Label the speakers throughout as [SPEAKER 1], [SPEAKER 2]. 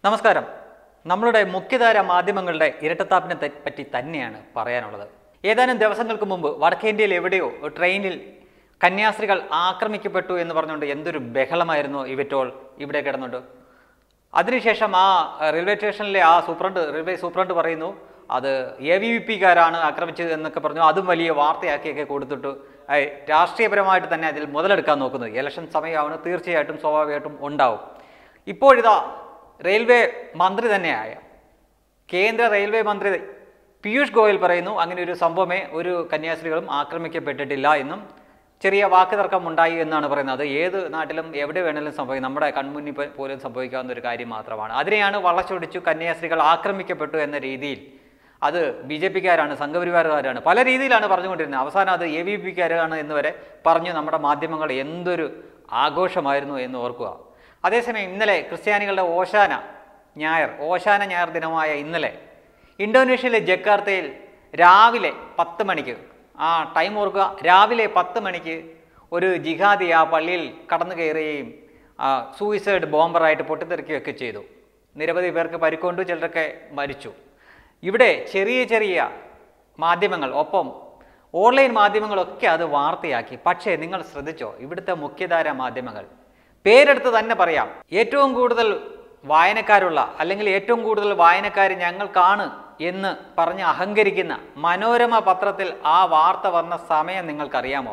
[SPEAKER 1] നമസ്കാരം നമ്മളുടെ മുഖ്യധാര മാധ്യമങ്ങളുടെ ഇരട്ടത്താപ്പിനെ തെ- പറ്റി തന്നെയാണ് പറയാനുള്ളത് ഏതാനും ദിവസങ്ങൾക്ക് മുമ്പ് വടക്കേന്ത്യയിൽ എവിടെയോ ട്രെയിനിൽ കന്യാസ്ത്രീകൾ ആക്രമിക്കപ്പെട്ടു എന്ന് പറഞ്ഞുകൊണ്ട് എന്തൊരു ബഹളമായിരുന്നു ഇവറ്റോൾ ഇവിടെ കിടന്നുണ്ട് അതിനുശേഷം ആ റെയിൽവേ സ്റ്റേഷനിലെ ആ സൂപ്രണ്ട് റെയിൽവേ സൂപ്രണ്ട് പറയുന്നു അത് എ വി വി പിക്കാരാണ് ആക്രമിച്ചത് എന്നൊക്കെ പറഞ്ഞു അതും വലിയ വാർത്തയാക്കിയൊക്കെ കൊടുത്തിട്ട് ഐ, രാഷ്ട്രീയപരമായിട്ട് തന്നെ അതിൽ മുതലെടുക്കാൻ നോക്കുന്നത് ഇലക്ഷൻ സമയമാണ് തീർച്ചയായിട്ടും സ്വാഭാവികമായിട്ടും ഉണ്ടാവും ഇപ്പോഴിതാ റെയിൽവേ മന്ത്രി തന്നെയായ കേന്ദ്ര റെയിൽവേ മന്ത്രി പീയൂഷ് ഗോയൽ പറയുന്നു അങ്ങനെ ഒരു സംഭവമേ ഒരു കന്യാസ്ത്രീകളും ആക്രമിക്കപ്പെട്ടിട്ടില്ല എന്നും ചെറിയ വാക്ക് തർക്കം ഉണ്ടായി എന്നാണ് പറയുന്നത് അത് ഏത് നാട്ടിലും എവിടെ വേണമെങ്കിലും സംഭവിക്കും നമ്മുടെ കൺമുന്നിൽ പോ- പോലും സംഭവിക്കാവുന്ന ഒരു കാര്യം മാത്രമാണ് അതിനെയാണ് വളച്ചൊടിച്ചു കന്യാസ്ത്രീകൾ ആക്രമിക്കപ്പെട്ടു എന്ന രീതിയിൽ അത് ബി ജെ പിക്കാരാണ് സംഘപരിവാറുകാരാണ് പല രീതിയിലാണ് പറഞ്ഞുകൊണ്ടിരുന്നത് അവസാനം അത് എ വി പിക്കാരാണ് എന്ന് വരെ പറഞ്ഞു നമ്മുടെ മാധ്യമങ്ങൾ എന്തൊരു ആഘോഷമായിരുന്നു എന്ന് ഓർക്കുക അതേസമയം ഇന്നലെ ക്രിസ്ത്യാനികളുടെ ഓശാന ഞായർ ഓശാന ഞായർ ദിനമായ ഇന്നലെ ഇന്തോനേഷ്യയിലെ ജക്കാർത്തയിൽ രാവിലെ പത്ത് മണിക്ക് ആ ടൈം ഓർക്കുക രാവിലെ പത്ത് മണിക്ക് ഒരു ജിഹാദി ആ പള്ളിയിൽ കടന്നു കയറുകയും ആ, സൂയിസൈഡ് ബോംബറായിട്ട് പൊട്ടിത്തെറിക്കുകയൊക്കെ ചെയ്തു നിരവധി പേർക്ക് പരിക്കൊണ്ടു ചിലരൊക്കെ മരിച്ചു ഇവിടെ ചെറിയ ചെറിയ മാധ്യമങ്ങൾ ഒപ്പം ഓൺലൈൻ മാധ്യമങ്ങളൊക്കെ അത് വാർത്തയാക്കി പക്ഷേ നിങ്ങൾ ശ്രദ്ധിച്ചോ ഇവിടുത്തെ മുഖ്യധാര മാധ്യമങ്ങൾ പേരെടുത്ത് തന്നെ പറയാം ഏറ്റവും കൂടുതൽ വായനക്കാരുള്ള അല്ലെങ്കിൽ ഏറ്റവും കൂടുതൽ വായനക്കാർ ഞങ്ങൾക്കാണ് എന്ന് പറഞ്ഞ് അഹങ്കരിക്കുന്ന മനോരമ പത്രത്തിൽ ആ വാർത്ത വന്ന സമയം നിങ്ങൾക്കറിയാമോ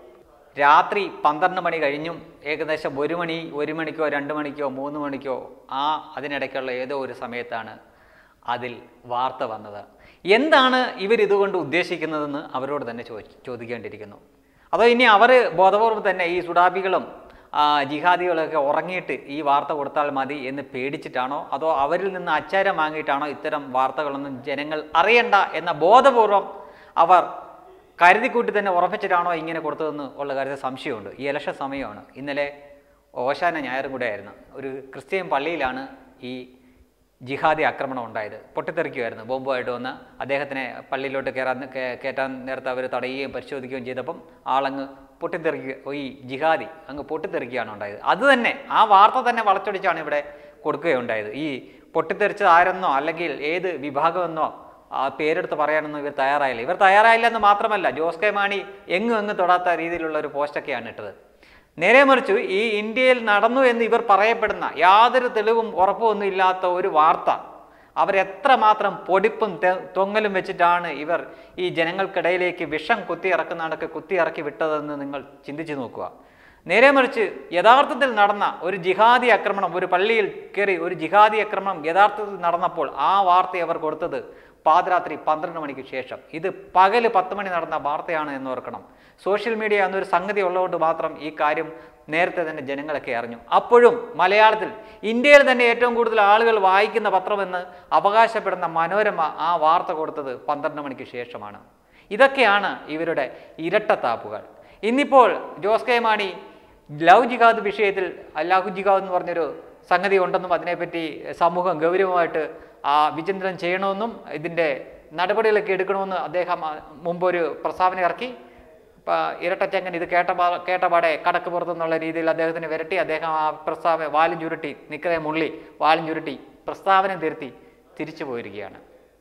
[SPEAKER 1] രാത്രി പന്ത്രണ്ട് മണി കഴിഞ്ഞും ഏകദേശം ഒരു മണി ഒരു മണിക്കോ രണ്ട് മണിക്കോ മൂന്ന് മണിക്കോ ആ അതിനിടയ്ക്കുള്ള ഏതോ ഒരു സമയത്താണ് അതിൽ വാർത്ത വന്നത് എന്താണ് ഇവരിതുകൊണ്ട് ഉദ്ദേശിക്കുന്നതെന്ന് അവരോട് തന്നെ ചോദി ചോദിക്കേണ്ടിയിരിക്കുന്നു അതോ ഇനി അവർ ബോധപൂർവ്വം തന്നെ ഈ സുഡാബികളും ആ, ജിഹാദികളൊക്കെ ഉറങ്ങിയിട്ട് ഈ വാർത്ത കൊടുത്താൽ മതി എന്ന് പേടിച്ചിട്ടാണോ അതോ അവരിൽ നിന്ന് അച്ചാരം വാങ്ങിയിട്ടാണോ ഇത്തരം വാർത്തകളൊന്നും ജനങ്ങൾ അറിയണ്ട എന്ന ബോധപൂർവം അവർ കരുതിക്കൂട്ടി തന്നെ ഉറപ്പിച്ചിട്ടാണോ ഇങ്ങനെ കൊടുത്തതെന്ന് ഉള്ള കാര്യത്തിൽ സംശയമുണ്ട് ഈ ഇലക്ഷൻ സമയമാണ് ഇന്നലെ ഓശാന ഞായറും കൂടെ ആയിരുന്നു ഒരു ക്രിസ്ത്യൻ പള്ളിയിലാണ് ഈ ജിഹാദി ആക്രമണം ഉണ്ടായത് പൊട്ടിത്തെറിക്കുമായിരുന്നു ബോംബുമായിട്ട് വന്ന് അദ്ദേഹത്തിനെ പള്ളിയിലോട്ട് കയറാൻ കേ- കയറ്റാൻ നേരത്തെ അവർ തടയുകയും പരിശോധിക്കുകയും ചെയ്തപ്പം ആളങ്ങ് പൊട്ടിത്തെറിക്കുക ഈ ജിഹാദി അങ്ങ് പൊട്ടിത്തെറിക്കുകയാണ് ഉണ്ടായത് അത് തന്നെ ആ വാർത്ത തന്നെ വളച്ചൊടിച്ചാണ് ഇവിടെ കൊടുക്കുകയുണ്ടായത് ഈ പൊട്ടിത്തെറിച്ചത് ആരെന്നോ അല്ലെങ്കിൽ ഏത് വിഭാഗമെന്നോ ആ പേരെടുത്ത് പറയാനൊന്നും ഇവർ തയ്യാറായില്ല ഇവർ തയ്യാറായില്ല എന്ന് മാത്രമല്ല ജോസ് കെ മാണി എങ്ങും എങ്ങും തൊടാത്ത രീതിയിലുള്ള ഒരു പോസ്റ്റൊക്കെയാണ് ഇട്ടത് നേരെ മറിച്ച് ഈ ഇന്ത്യയിൽ നടന്നു എന്ന് ഇവർ പറയപ്പെടുന്ന യാതൊരു തെളിവും ഉറപ്പുമൊന്നും ഇല്ലാത്ത ഒരു വാർത്ത അവരെത്രമാത്രം പൊടിപ്പും തെ- തൊങ്ങലും വെച്ചിട്ടാണ് ഇവർ ഈ ജനങ്ങൾക്കിടയിലേക്ക് വിഷം കുത്തി ഇറക്കുന്നതൊക്കെ കുത്തി ഇറക്കി വിട്ടതെന്ന് നിങ്ങൾ ചിന്തിച്ചു നോക്കുക നേരെ മറിച്ച് യഥാർത്ഥത്തിൽ നടന്ന ഒരു ജിഹാദി ആക്രമണം ഒരു പള്ളിയിൽ കയറി ഒരു ജിഹാദി ആക്രമണം യഥാർത്ഥത്തിൽ നടന്നപ്പോൾ ആ വാർത്ത അവർ കൊടുത്തത് പാതിരാത്രി പന്ത്രണ്ട് മണിക്ക് ശേഷം ഇത് പകല് പത്ത് മണി നടന്ന വാർത്തയാണ് എന്ന് ഓർക്കണം സോഷ്യൽ മീഡിയ എന്നൊരു സംഗതി ഉള്ളതുകൊണ്ട് മാത്രം ഈ കാര്യം നേരത്തെ തന്നെ ജനങ്ങളൊക്കെ അറിഞ്ഞു അപ്പോഴും മലയാളത്തിൽ ഇന്ത്യയിൽ തന്നെ ഏറ്റവും കൂടുതൽ ആളുകൾ വായിക്കുന്ന പത്രമെന്ന് അവകാശപ്പെടുന്ന മനോരമ ആ വാർത്ത കൊടുത്തത് പന്ത്രണ്ട് മണിക്ക് ശേഷമാണ് ഇതൊക്കെയാണ് ഇവരുടെ ഇരട്ടത്താപ്പുകൾ ഇന്നിപ്പോൾ ജോസ് കെ മാണി ലവ് ജിഹാദ് വിഷയത്തിൽ അല്ലാഹു ജിഹാദ് എന്ന് പറഞ്ഞൊരു സംഗതി ഉണ്ടെന്നും അതിനെപ്പറ്റി സമൂഹം ഗൗരവമായിട്ട് ആ വിചിന്തനം ചെയ്യണമെന്നും ഇതിൻ്റെ നടപടികളൊക്കെ എടുക്കണമെന്ന് അദ്ദേഹം ആ, മുമ്പൊരു പ്രസ്താവന ഇറക്കി ഇപ്പം ഇരട്ടച്ചങ്ങൻ ഇത് കേട്ട പാ- കേട്ടപാടെ കടക്ക് പുറത്തെന്നുള്ള രീതിയിൽ അദ്ദേഹത്തിന് വിരട്ടി അദ്ദേഹം ആ പ്രസ്താവന വാലും ചുരുട്ടി നിക്കറെ മുള്ളി വാലും ചുരുട്ടി പ്രസ്താവന തിരുത്തി തിരിച്ചു പോയിരിക്കുകയാണ്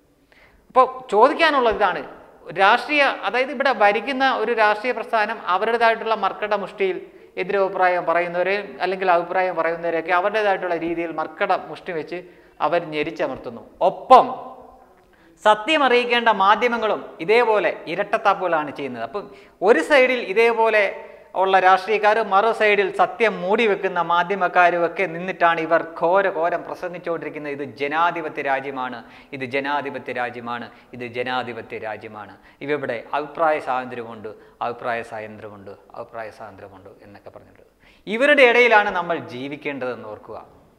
[SPEAKER 1] അപ്പോൾ ചോദിക്കാനുള്ളത് ഇതാണ് രാഷ്ട്രീയ അതായത് ഇവിടെ ഭരിക്കുന്ന ഒരു രാഷ്ട്രീയ പ്രസ്ഥാനം അവരുടേതായിട്ടുള്ള മർക്കട മുഷ്ടിയിൽ എതിരഭിപ്രായം പറയുന്നവരെ അല്ലെങ്കിൽ അഭിപ്രായം പറയുന്നവരെയൊക്കെ അവരുടേതായിട്ടുള്ള രീതിയിൽ മർക്കട മുഷ്ടി വെച്ച് അവർ ഞെരിച്ചമർത്തുന്നു ഒപ്പം സത്യം അറിയിക്കേണ്ട മാധ്യമങ്ങളും ഇതേപോലെ ഇരട്ടത്താപ്പുകളാണ് ചെയ്യുന്നത് അപ്പം ഒരു സൈഡിൽ ഇതേപോലെ ഉള്ള രാഷ്ട്രീയക്കാർ മറു സൈഡിൽ സത്യം മൂടി വെക്കുന്ന മാധ്യമക്കാരും ഒക്കെ നിന്നിട്ടാണ് ഇവർ ഘോര ഘോരം പ്രസംഗിച്ചുകൊണ്ടിരിക്കുന്നത് ഇത് ജനാധിപത്യ രാജ്യമാണ് ഇത് ജനാധിപത്യ രാജ്യമാണ് ഇത് ജനാധിപത്യ രാജ്യമാണ് ഇവവിടെ അഭിപ്രായ സ്വാതന്ത്ര്യമുണ്ട് അഭിപ്രായ സ്വാതന്ത്ര്യമുണ്ട് അഭിപ്രായ സ്വാതന്ത്ര്യമുണ്ട് എന്നൊക്കെ പറഞ്ഞിട്ട് ഇവരുടെ ഇടയിലാണ് നമ്മൾ ജീവിക്കേണ്ടതെന്ന് ഓർക്കുക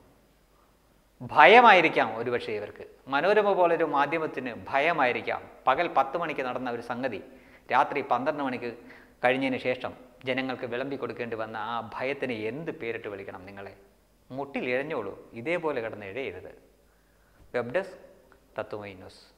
[SPEAKER 1] ഭയമായിരിക്കാം ഒരുപക്ഷെ ഇവർക്ക് മനോരമ പോലൊരു മാധ്യമത്തിന് ഭയമായിരിക്കാം പകൽ പത്ത് മണിക്ക് നടന്ന ഒരു സംഗതി രാത്രി പന്ത്രണ്ട് മണിക്ക് കഴിഞ്ഞതിന് ശേഷം ജനങ്ങൾക്ക് വിളമ്പി കൊടുക്കേണ്ടി വന്ന ആ ഭയത്തിന് എന്ത് പേരിട്ട് വിളിക്കണം നിങ്ങളെ മുട്ടിൽ ഇഴഞ്ഞോളൂ ഇതേപോലെ കിടന്ന് ഇഴയരുത് വെബ് ഡെസ്ക് തത്വമൈ ന്യൂസ്